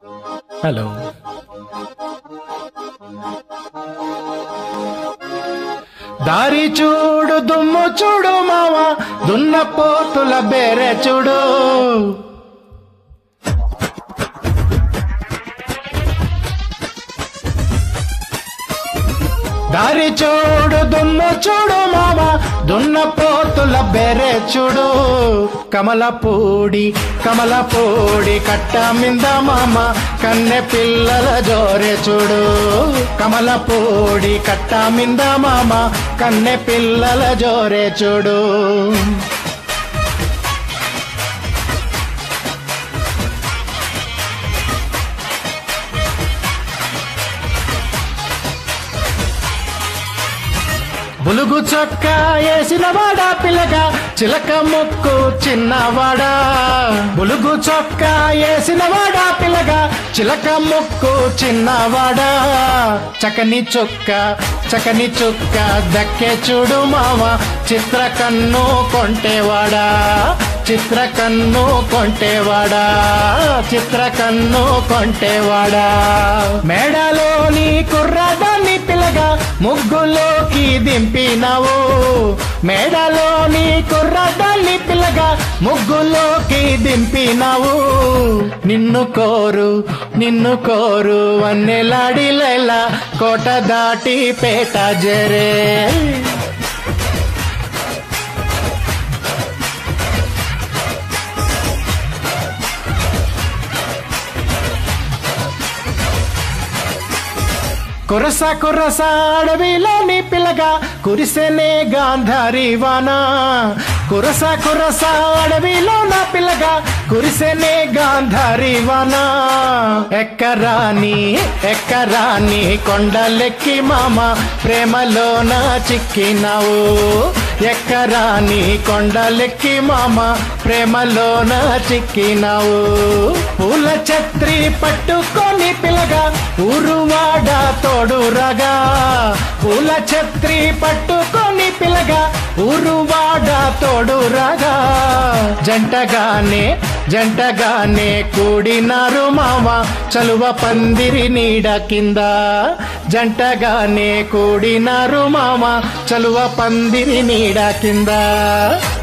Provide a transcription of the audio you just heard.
hello దారి చూడు దుమ్ము చూడు మావ దున్న పోతుల బేరె చూడు దారి చూడు దుమ్ము చూడు మామ దున్న పోతుల బెరె చూడు కమలపూడి కమలపూడి కట్ట మింద మామ కన్నె పిల్లల జోరె చూడు కమలపూడి కట్ట మింద మామ కన్నె పిల్లల జోరె చూడు బులుగు చొక్క వేసిన వాడా పిల్లగా చిలక ముక్కు చిన్నవాడా బులుగు చొక్క వేసిన వాడా పిల్లగా చిలక ముక్కు చిన్నవాడా చకని చొక్క చకని చుక్క దక్కే చూడు మామ చిత్ర కన్ను కొంటేవాడా చిత్ర కన్ను కొంటేవాడా చిత్ర కన్ను కొంటేవాడా మేడలోని కుర్రదాన్ని పిల్లగా ముగ్గులోకి దింపినావు మేడలోని కుర్రదాన్ని పిల్లగా ముగ్గులోకి దింపినావు నిన్ను కోరు నిన్ను కోరు అన్నెలాడిలేలా కోట దాటి పేట జరే కురస కురస అడవిలోని పిల్లగా కురిసెనే గాంధారి వానా కురస కురస అడవిలో నా పిల్లగా కురిసెనే గాంధారి వానా ఎక్కరాని ఎక్కరాని కొండలెక్కి మామ ప్రేమలోన చిక్కినావు ఎక్కరాని కొండలెక్కి మామ ప్రేమలోన చిక్కినావు పూల ఛత్రి పట్టుకొని పిల్లగా ఊరువాడ తోడురగా పూల ఛత్రి పట్టుకొని పిల్లగా ఊరువాడ తోడురగా జంటగానే జంటగానే కూడినారు మామ చలువ పందిరి నీడ కింద జంటగానే కూడినారు మామ చలువ పందిరి నీడ కింద